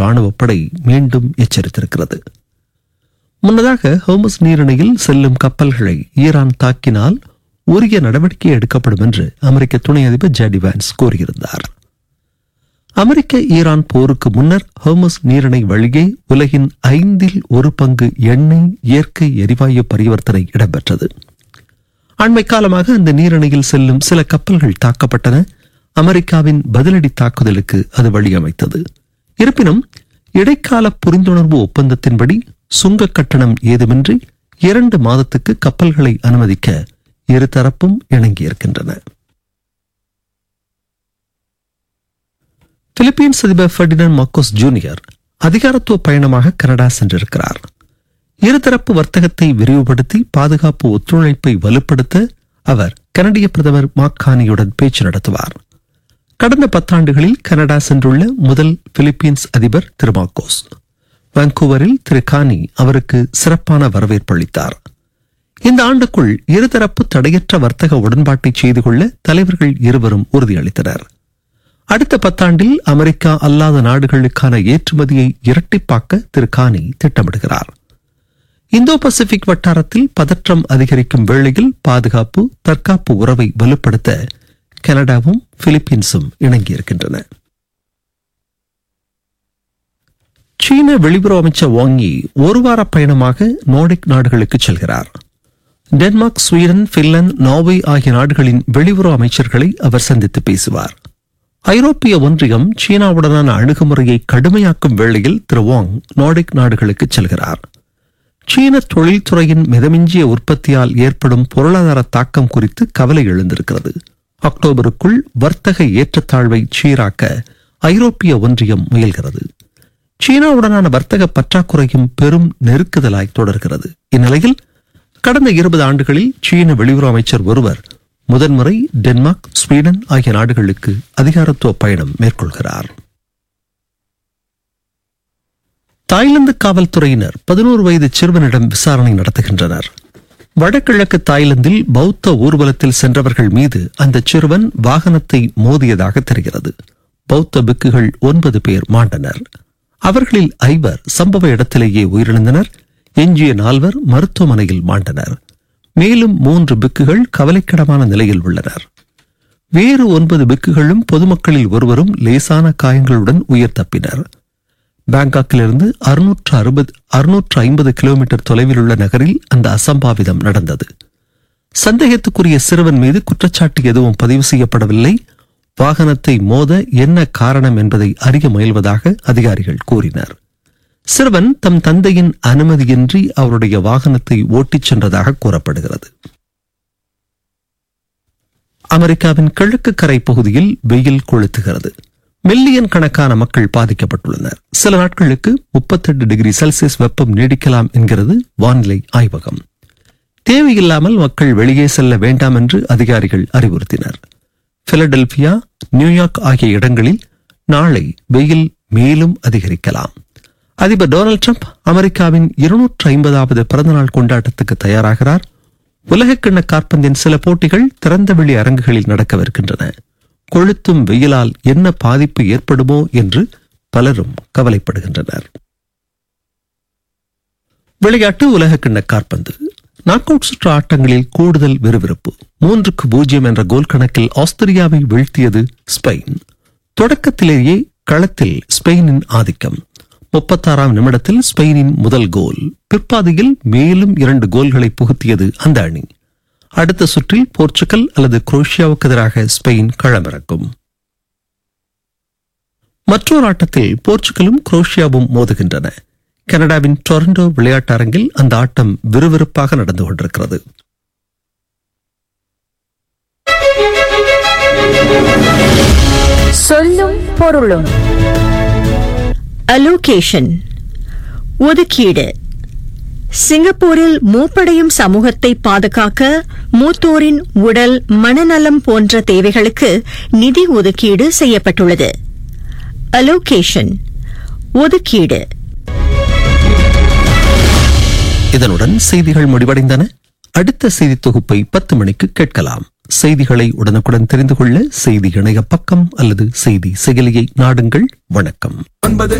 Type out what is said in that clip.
ராணுவப்படை மீண்டும் எச்சரித்திருக்கிறது முன்னதாக ஹோமஸ் நீரிணையில் செல்லும் கப்பல்களை ஈரான் தாக்கினால் உரிய நடவடிக்கை எடுக்கப்படும் என்று அமெரிக்க துணை அதிபர் ஜெடி வான்ஸ் கூறியிருந்தார் அமெரிக்க ஈரான் போருக்கு முன்னர் ஹோமஸ் நீரிணை வழியே உலகின் ஐந்தில் ஒரு பங்கு எண்ணெய் இயற்கை எரிவாயு பரிவர்த்தனை இடம்பெற்றது அண்மை காலமாக அந்த நீரிணையில் செல்லும் சில கப்பல்கள் தாக்கப்பட்டன அமெரிக்காவின் பதிலடி தாக்குதலுக்கு அது வழியமைத்தது இருப்பினும் இடைக்கால புரிந்துணர்வு ஒப்பந்தத்தின்படி சுங்க கட்டணம் ஏதுமின்றி இரண்டு மாதத்துக்கு கப்பல்களை அனுமதிக்க இருதரப்பும் இணங்கியிருக்கின்றன பிலிப்பீன்ஸ் அதிபர் ஃபெர்டினன் மார்க்கோஸ் ஜூனியர் அதிகாரத்துவ பயணமாக கனடா சென்றிருக்கிறார் இருதரப்பு வர்த்தகத்தை விரிவுபடுத்தி பாதுகாப்பு ஒத்துழைப்பை வலுப்படுத்த அவர் கனடிய பிரதமர் மாக்கானியுடன் பேச்சு நடத்துவார் கடந்த பத்தாண்டுகளில் கனடா சென்றுள்ள முதல் பிலிப்பீன்ஸ் அதிபர் திரு மார்க்கோஸ் வாncouverஇல் திரு கானி அவருக்கு சிறப்பான வரவேற்பு அளித்தார் இந்த ஆண்டுக்குள் இருதரப்பு தடையற்ற வர்த்தக உடன்பாட்டை செய்து கொள்ள தலைவர்கள் இருவரும் உறுதியளித்தனர் அடுத்த பத்தாண்டில் அமெரிக்கா அல்லாத நாடுகளுக்கான ஏற்றுமதியை இரட்டிப்பாக்க திரு கானி திட்டமிடுகிறார் இந்தோ பசிபிக் வட்டாரத்தில் பதற்றம் அதிகரிக்கும் வேளையில் பாதுகாப்பு தற்காப்பு உறவை வலுப்படுத்த கனடாவும் பிலிப்பீன்ஸும் இணங்கியிருக்கின்றன சீன வெளியுறவு அமைச்சர் வாங்கி ஒரு வார பயணமாக நோர்டிக் நாடுகளுக்கு செல்கிறார் டென்மார்க் ஸ்வீடன் பின்லாந்து நார்வே ஆகிய நாடுகளின் வெளியுறவு அமைச்சர்களை அவர் சந்தித்து பேசுவார் ஐரோப்பிய ஒன்றியம் சீனாவுடனான அணுகுமுறையை கடுமையாக்கும் வேளையில் திரு வாங் நார்டிக் நாடுகளுக்கு செல்கிறார் சீன தொழில்துறையின் மிதமிஞ்சிய உற்பத்தியால் ஏற்படும் பொருளாதார தாக்கம் குறித்து கவலை எழுந்திருக்கிறது அக்டோபருக்குள் வர்த்தக ஏற்றத்தாழ்வை சீராக்க ஐரோப்பிய ஒன்றியம் முயல்கிறது சீனாவுடனான வர்த்தக பற்றாக்குறையும் பெரும் நெருக்குதலாய் தொடர்கிறது இந்நிலையில் கடந்த இருபது ஆண்டுகளில் சீன வெளியுறவு அமைச்சர் ஒருவர் முதன்முறை டென்மார்க் ஸ்வீடன் ஆகிய நாடுகளுக்கு அதிகாரத்துவ பயணம் மேற்கொள்கிறார் தாய்லாந்து காவல்துறையினர் பதினோரு வயது சிறுவனிடம் விசாரணை நடத்துகின்றனர் வடகிழக்கு தாய்லாந்தில் பௌத்த ஊர்வலத்தில் சென்றவர்கள் மீது அந்த சிறுவன் வாகனத்தை மோதியதாக தெரிகிறது பௌத்த பிக்குகள் ஒன்பது பேர் மாண்டனர் அவர்களில் ஐவர் சம்பவ இடத்திலேயே உயிரிழந்தனர் எஞ்சிய நால்வர் மருத்துவமனையில் மாண்டனர் மேலும் மூன்று பிக்குகள் கவலைக்கிடமான நிலையில் உள்ளனர் வேறு ஒன்பது பிக்குகளும் பொதுமக்களில் ஒருவரும் லேசான காயங்களுடன் உயிர் தப்பினர் பாங்காக்கிலிருந்து அறுநூற்று அறுபது அறுநூற்று ஐம்பது கிலோமீட்டர் தொலைவில் உள்ள நகரில் அந்த அசம்பாவிதம் நடந்தது சந்தேகத்துக்குரிய சிறுவன் மீது குற்றச்சாட்டு எதுவும் பதிவு செய்யப்படவில்லை வாகனத்தை மோத என்ன காரணம் என்பதை அறிய முயல்வதாக அதிகாரிகள் கூறினர் சிறுவன் தம் தந்தையின் அனுமதியின்றி அவருடைய வாகனத்தை ஓட்டிச் சென்றதாக கூறப்படுகிறது அமெரிக்காவின் கிழக்கு கரை பகுதியில் வெயில் கொளுத்துகிறது மில்லியன் கணக்கான மக்கள் பாதிக்கப்பட்டுள்ளனர் சில நாட்களுக்கு முப்பத்தெட்டு டிகிரி செல்சியஸ் வெப்பம் நீடிக்கலாம் என்கிறது வானிலை ஆய்வகம் தேவையில்லாமல் மக்கள் வெளியே செல்ல வேண்டாம் என்று அதிகாரிகள் அறிவுறுத்தினர் பிலடெல்பியா நியூயார்க் ஆகிய இடங்களில் நாளை வெயில் மேலும் அதிகரிக்கலாம் அதிபர் டொனால்டு ட்ரம்ப் அமெரிக்காவின் இருநூற்று ஐம்பதாவது பிறந்தநாள் கொண்டாட்டத்துக்கு தயாராகிறார் உலகக்கிண்ண காற்பந்தின் சில போட்டிகள் திறந்தவெளி அரங்குகளில் நடக்கவிருக்கின்றன கொளுத்தும் வெயிலால் என்ன பாதிப்பு ஏற்படுமோ என்று பலரும் கவலைப்படுகின்றனர் விளையாட்டு உலகக்கிண்ண காற்பந்து நாக் அவுட் சுற்று ஆட்டங்களில் கூடுதல் விறுவிறுப்பு மூன்றுக்கு பூஜ்ஜியம் என்ற கோல் கணக்கில் ஆஸ்திரியாவை வீழ்த்தியது ஸ்பெயின் தொடக்கத்திலேயே களத்தில் ஸ்பெயினின் ஆதிக்கம் முப்பத்தாறாம் நிமிடத்தில் ஸ்பெயினின் முதல் கோல் பிற்பாதையில் மேலும் இரண்டு கோல்களை புகுத்தியது அந்த அணி அடுத்த சுற்றில் போர்ச்சுகல் அல்லது குரோஷியாவுக்கு எதிராக ஸ்பெயின் களமிறக்கும் மற்றொரு ஆட்டத்தில் போர்ச்சுகலும் குரோஷியாவும் மோதுகின்றன கனடாவின் டொரண்டோ விளையாட்டு அரங்கில் அந்த ஆட்டம் விறுவிறுப்பாக நடந்து கொண்டிருக்கிறது சொல்லும் பொருளும் அலோகேஷன் ஒதுக்கீடு சிங்கப்பூரில் மூப்படையும் சமூகத்தை பாதுகாக்க மூத்தோரின் உடல் மனநலம் போன்ற தேவைகளுக்கு நிதி ஒதுக்கீடு செய்யப்பட்டுள்ளது அலோகேஷன் ஒதுக்கீடு இதனுடன் செய்திகள் முடிவடைந்தன அடுத்த செய்தி தொகுப்பை பத்து மணிக்கு கேட்கலாம் செய்திகளை உடனுக்குடன் தெரிந்து கொள்ள செய்தி இணைய பக்கம் அல்லது செய்தி செயலியை நாடுங்கள் வணக்கம் ஒன்பது